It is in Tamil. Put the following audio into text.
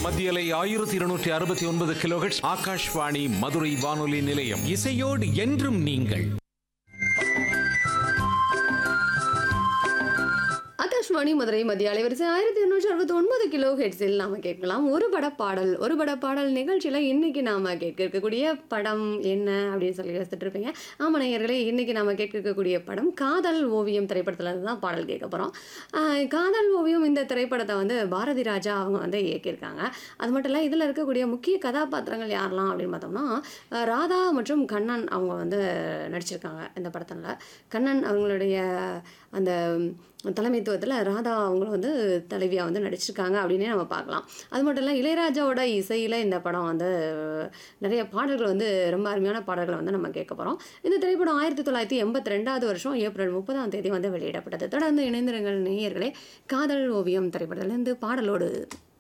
மத்தியலை ஆயிரத்தி இருநூற்றி அறுபத்தி ஒன்பது கிலோஹெட்ஸ் ஆகாஷ்வாணி மதுரை வானொலி நிலையம் இசையோடு என்றும் நீங்கள் ஆகாஷ்வாணி மதுரை மத்திய அலைவரிசை ஆயிரத்தி இருநூற்றி அறுபத்தி ஒன்பது கிலோ ஹெட்ஸில் நாம கேட்கலாம் ஒரு பட பாடல் ஒரு பட பாடல் நிகழ்ச்சியில் இன்னைக்கு நாம கேட்க இருக்கக்கூடிய படம் என்ன அப்படின்னு சொல்லி யோசிச்சுட்டு இருப்பீங்க ஆமா நேயர்களே இன்னைக்கு நாம கேட்க இருக்கக்கூடிய படம் காதல் ஓவியம் திரைப்படத்துல இருந்து தான் பாடல் கேட்க போறோம் ஆஹ் காதல் ஓவியம் இந்த திரைப்படத்தை வந்து பாரதி ராஜா அவங்க வந்து இயக்கியிருக்காங்க அது மட்டும் இல்லை இதில் இருக்கக்கூடிய முக்கிய கதாபாத்திரங்கள் யாரெல்லாம் அப்படின்னு பார்த்தோம்னா அஹ் ராதா மற்றும் கண்ணன் அவங்க வந்து நடிச்சிருக்காங்க இந்த படத்தில் கண்ணன் அவங்களுடைய அந்த தலைமைத்துவத்தில் ராதா அவங்கள வந்து தலைவியாக வந்து நடிச்சிருக்காங்க அப்படின்னே நம்ம பார்க்கலாம் அது மட்டும் இல்லை இளையராஜாவோட இசையில் இந்த படம் வந்து நிறைய பாடல்கள் வந்து ரொம்ப அருமையான பாடல்களை வந்து நம்ம கேட்க போகிறோம் இந்த திரைப்படம் ஆயிரத்தி தொள்ளாயிரத்தி எண்பத்தி ரெண்டாவது வருஷம் ஏப்ரல் முப்பதாம் தேதி வந்து வெளியிடப்பட்டது தொடர்ந்து இணைந்திருங்கள் நேயர்களே காதல் ஓவியம் திரைப்படத்திலிருந்து பாடலோடு